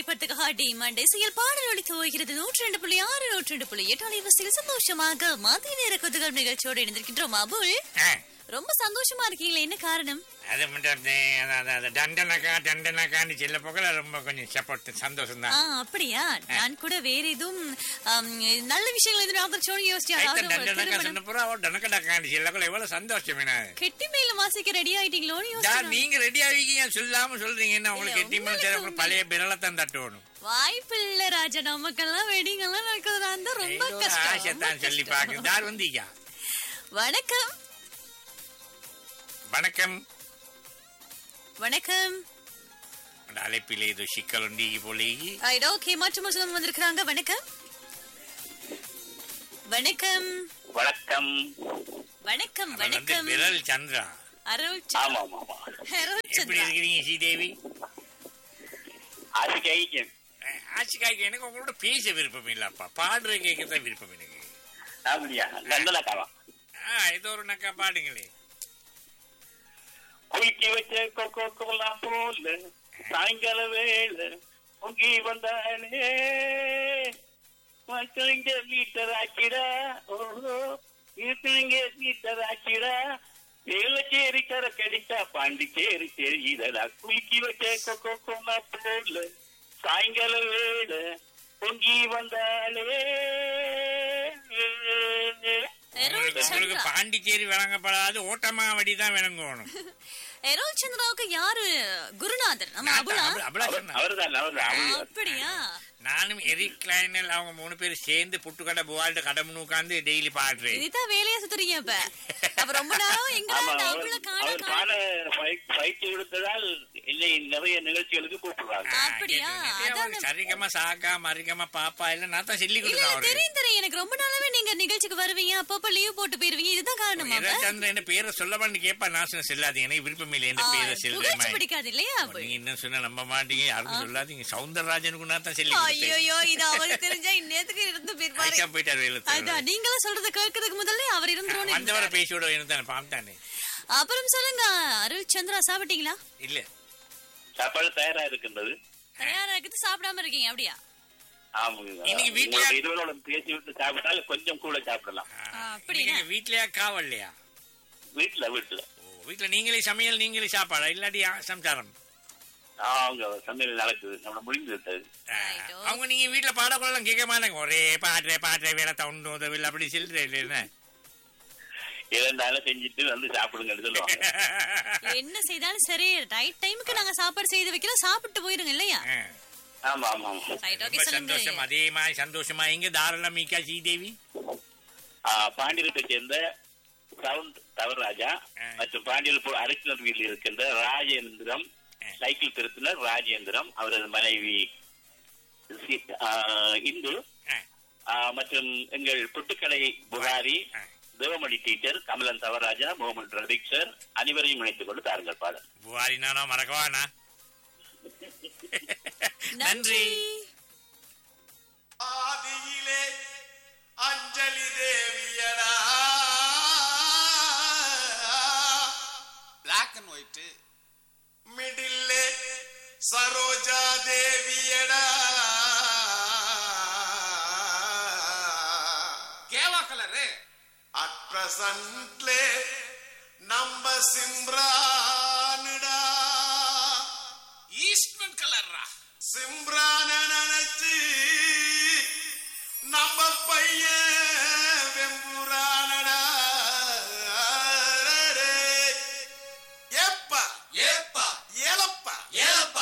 திரைப்படத்துக்காக டிமாண்ட் இசையில் பாடல் ஒழித்து போகிறது நூற்றி ரெண்டு புள்ளி ஆறு நூற்றி ரெண்டு புள்ளி எட்டு அலைவரிசையில் சந்தோஷமாக மதிய நேர கொதுகள் நிகழ்ச்சியோடு இணைந்திருக்கின்றோம் அபுல் ஆ, ரொம்ப சந்தோஷமா இருக்கீங்களே என்ன காரணம் அது மட்டும் அது- அது- அது டண்டனக்கா டண்டனக்கான்னு சில போகல ரொம்ப கொஞ்சம் சப்போர்ட் சந்தோஷம் ஆ தான் அப்படியா நான் கூட வேற எதுவும் ஆம், நல்ல விஷயங்கள் எதுவும் ஞாபகம் யோசிச்சு அதாவது ஒரு டண்டனக்கா திருமணம் சொன்ன பூரா அவன் டனக்கடக்கான்னு சில போல எவ்வளவு சந்தோஷம் என்ன கெட்டி மேல மாசிக்க ரெடி ஆயிட்டீங்களோன்னு யார் யோசிச்சு நீங்க ரெடி ஆவீங்க சொல்லாம சொல்றீங்க என்ன உங்களுக்கு இல்ல, எட்டி மணி உங்களுக்கு நேரம் உங்களுக்கு பழைய பிரலத்தான் தட்டணும் வாய்ப்பு இல்ல ராஜா நமக்கெல்லாம் வெட்டிங் எல்லாம் நடக்கிறதா இருந்தா ரொம்ப ஏதோ கஷ்டம் ரொம்ப ஆசைத்தான் சொல்லி கஷ்டம். பாக்கு யார் வந்தீங்க வணக்கம் வணக்கம் வணக்கம் அந்த அழைப்பிலே ஏதோ சிக்கல் உண்டு போலேயே ரைட் ஓகே மற்றும் ஒரு சொந்தம் வந்திருக்கிறாங்க வணக்கம் வணக்கம் வணக்கம் வணக்கம் அவன் வந்து வணக்கம் விரல் சந்திரா அருள் ஆமா ஆமா ஆமா அருள் எப்படி சந்திரா இருக்கிறீங்க ஸ்ரீதேவி அது கைக்கு ஆட்சிக்காய்க்கு எனக்கு உங்களோட பேச விருப்பம் இல்லப்பா பாடுற கேட்கத்தான் விருப்பம் எனக்கு அப்படியா கண்டலக்காவா ஆ ஏதோ ஒரு நக்கா பாடுங்களே குலுக்கி வச்ச கொக்கோ கோலா போல சாயங்கால வேலை பொங்கி வந்தானே மக்களிங்க வீட்டர் ஆக்கிடா ஓஹோ இருக்கிறீங்க வீட்டர் ஆக்கிடா வேலச்சேரி கரக்கடித்தா பாண்டிச்சேரி தெரியுதடா குலுக்கி வச்ச கொக்கோ கோலா போல சாயங்கால வேலை பொங்கி வந்தானே அருள் உங்களுக்கு உங்களுக்கு சந்திரா பாண்டிச்சேரி வழங்கப்படாது ஓட்டமாவடி தான் விளங்கணும் அருள் சந்திராவுக்கு யாரு குருநாதர் நம்ம அபுலா அபலா சொன்னா அவர்தான் அவர்தான் அவர்தான் அப்படியா நானும் எரிக் கிளைனல் அவங்க மூணு பேரும் சேர்ந்து புட்டுக்கடை புவால்ட்டு கடமுன்னு உட்காந்து டெய்லி பாடுறேன் இதுதான் வேலையா சுத்துறீங்க இப்ப அப்ப ரொம்ப நேரம் எங்க ஆமா அந்த அவர் அபுல காண அவர் காண பாட பயிற்சி கொடுத்ததால் என்னை நிறைய நிகழ்ச்சிகளுக்கு கூப்பிடுறாங்க அப்படியா? அதான் சரிகமா சாக்கா மரிகமா பாப்பா இல்ல நான் தான் சொல்லி இல்ல கொடுத்தேன் இல்ல அவருக்கு தெரியும் தெரியும் எனக்கு ரொம்ப நாளாவே நீங்க நிகழ்ச்சிக்கு வருவீங்க அப்பப்ப லீவ் போட்டு போயிருவீங்க இதுதான் காரணமா அப்ப? சந்திரன் என்ன பேரை சொல்லவான்னு கேப்பா நான் சொன்ன செல்லாதீங்க எனக்கு விருப்பம் இல்லை என்ன ஆ, பேரை புகழ்ச்சி செல்றேன் பிடிக்காது இல்லையா அப்ப? நீங்க என்ன சொன்னா நம்ப மாட்டீங்க யாருக்கும் சொல்லாதீங்க சவுந்தரராஜனுக்கு நான் தான் சொல்லி கொடுத்தேன் ஐயோ இது அவருக்கு தெரிஞ்சா இந்நேரத்துக்கு இருந்து போயிருப்பாரு ஐயா போயிட்டாரு வேலை அதான் நீங்களும் சொல்றத கேட்கறதுக்கு முதல்ல அவர் இருந்துருவோம் வந்தவரை பேசிவிட வேணும் தானே பாம்தானே அப்புறம் சொல்லுங்க அருள் சந்திரா சாப்பிட்டீங்களா இல்ல சாப்பாடு தயாரா இருக்கின்றது தயாரா இருக்குது சாப்பிடாம இருக்கீங்க அப்படியா ஆமாங்க. இன்னைக்கு வீட்ல- உங்களோட இருவரோட பேசி விட்டு சாப்பிட்டால் கொஞ்சம் கூட சாப்பிடலாம் ஆ, அப்படியா? நீங்க வீட்லயா காவல்லையா வீட்டுல வீட்டுல ஓ வீட்டுல நீங்களே சமையல் நீங்களே சாப்பாடா இல்லாட்டி யா- சம்சாரம் அவங்க சமையல் நடக்குது நம்ம முடிந்து விட்டது ஆ, Right, okay. அவங்க நீங்க வீட்டுல பாடக்குள்ள கேட்க மாட்டாங்க ஒரே பாடுற பாடுற வேலை தவுண்டு உதவில்லை அப்படி சொல்றேன் இல்லைன்னா இரண்டாலும் செஞ்சுட்டு வந்து சாப்பிடுங்கன்னு சொல்லுவாங்க என்ன செய்தாலும் சரி ரைட் டைமுக்கு நாங்க சாப்பாடு செய்து வைக்கிறோம் சாப்பிட்டு போயிருங்க இல்லையா ஆ. ஆமா ஆமா ஆமா ரைட் ஓகே ரொம்ப சொல்லுங்க சந்தோஷம் அதே மாதிரி சந்தோஷமா எங்க தாராளம் மீக்கா ஸ்ரீதேவி ஆ, பாண்டியத்தை சேர்ந்த சவுண்ட் தவராஜா ஆ. மற்றும் பாண்டியல் அரசினர் வீட்டில் இருக்கின்ற ராஜேந்திரம் ஆ. சைக்கிள் திருத்தினர் ராஜேந்திரம் அவரது மனைவி சி- ஆ, இந்து ஆ, ஆ, மற்றும் எங்கள் புட்டுக்கடை புகாரி ஆ. தேவமணி டீச்சர் கமலன் தவராஜா முகமது ரபிக் சார் அனைவரையும் இணைத்துக் கொண்டு தாருங்கள் பாடல் புகாரி நானோ மறக்கவானா நன்றி நன்றி ஆதியிலே அஞ்சலி தேவியடா பிளாக் அண்ட் ஒயிட் மிடில்லே சரோஜா தேவியடா கேவா கலரு அட் பிரசன்ட்லே நம்ம சிம்ரா